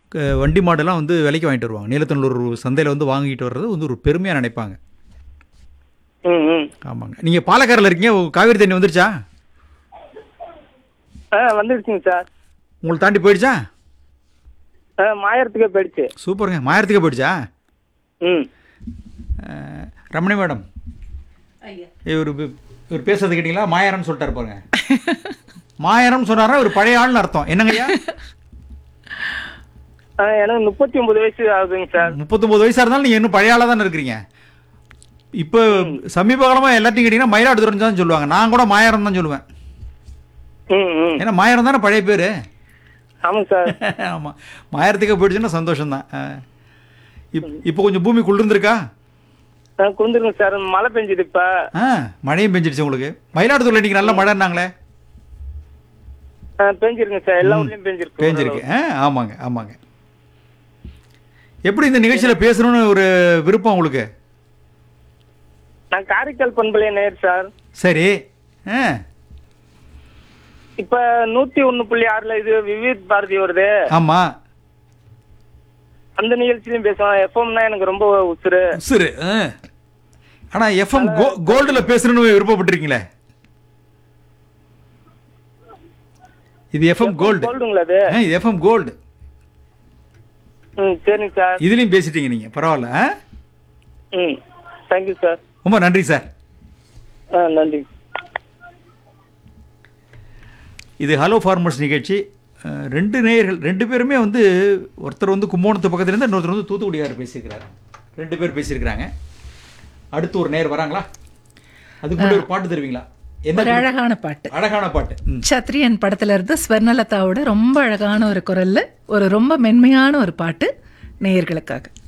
க- வண்டி மாடெல்லாம் வந்து விலைக்கு வாங்கிட்டு வருவாங்க நீலத்தனூர் சந்தையில் வந்து வாங்கிட்டு வர்றது வந்து ஒரு பெருமையாக நினைப்பாங்க ம் ம் ஆமாங்க நீங்கள் பாலக்காரில் இருக்கீங்க உங்க காவேரி தண்ணி வந்துருச்சா ஆ வந்துருச்சுங்க சார் உங்களை தாண்டி போயிடுச்சா ஆ மாயறதுக்கே போயிடுச்சு சூப்பருங்க மாயத்துக்கே போயிடுச்சா ம் அஹ், ரமணி மேடம் இவர் இவர் பேசுறது கேட்டிங்களா மாயரம்னு சொல்லிட்டாரு பாருங்க மாயரம் சொன்னாரா ஒரு பழைய ஆள்னு அர்த்தம் என்னங்கய்யா ஆ எனக்கு முப்பத்தி ஒன்பது வயசு ஆகுதுங்க சார் முப்பத்தொம்போது வயசாக இருந்தாலும் நீங்கள் இன்னும் பழைய ஆளாக தானே இருக்கிறீங்க இப்போ சமீப காலமாக எல்லாத்தையும் கேட்டிங்கன்னா மயிலாடுதுறைன்னு தான் சொல்லுவாங்க நான் கூட மாயரம் தான் சொல்லுவேன் ம் ம் ஏன்னா மாயரம் தானே பழைய பேர் ஆமாங்க சார் ஆமாம் மாயரத்துக்கே போயிடுச்சுன்னா சந்தோஷம்தான் இப் இப்போ கொஞ்சம் பூமி குளிர்ந்துருக்கா ஆ குந்துருங்க சார் மழை பெஞ்சுது இப்போ ஆ மழையும் பெஞ்சிடுச்சு உங்களுக்கு மயிலாடுதுறையில் இன்றைக்கி நல்ல மழைன்னாங்களே ஆ பெஞ்சிருங்க சார் எல்லா ஊர்லயும் பெஞ்சிருக்கு பேஞ்சிருக்கு ஆ ஆமாங்க ஆமாங்க எப்படி இந்த நிகழ்ச்சியில் பேசணும்னு ஒரு விருப்பம் உங்களுக்கு நான் காரைக்கால் பண்பலைய நேர் சார் சரி ஆ இப்ப நூத்தி ஒண்ணு புள்ளி ஆறுல இது விவித் பாரதி வருது ஆமாம் அந்த நிகழ்ச்சியிலும் பேசுவோம் எஃப்எம்னா எனக்கு ரொம்ப உசுரு சரி ஆ ஆனால் எஃப்எம் கோ கோல்டில் பேசணும்னு விருப்பப்பட்டிருக்கீங்களே இது எஃப்எம் கோல்டு கோல்டுங்களா அது ஆ இது எஃப்எம் கோல்டு ம் சரிங்க சார் இதுலேயும் பேசிட்டீங்க நீங்கள் பரவாயில்ல ஆ ம் தேங்க்யூ சார் ரொம்ப நன்றி சார் ஆ நன்றி இது ஹலோ ஃபார்மர்ஸ் நிகழ்ச்சி அஹ், ரெண்டு நேயர்கள் ரெண்டு பேருமே வந்து ஒருத்தர் வந்து கும்போணத்து பக்கத்துல இருந்து இன்னொருத்தர் வந்து தூத்துக்குடியார் பேசியிருக்கிறார் ரெண்டு பேர் பேசியிருக்கிறாங்க அடுத்து ஒரு நேர் வராங்களா அதுக்கு முன்னாடி ஒரு பாட்டு தருவீங்களா ஒரு என்ன அழகான பாட்டு அழகான பாட்டு ம் சத்ரியன் படத்துல இருந்து ஸ்வர்ணலதாவோட ரொம்ப அழகான ஒரு குரல்ல ஒரு ரொம்ப மென்மையான ஒரு பாட்டு நேயர்களுக்காக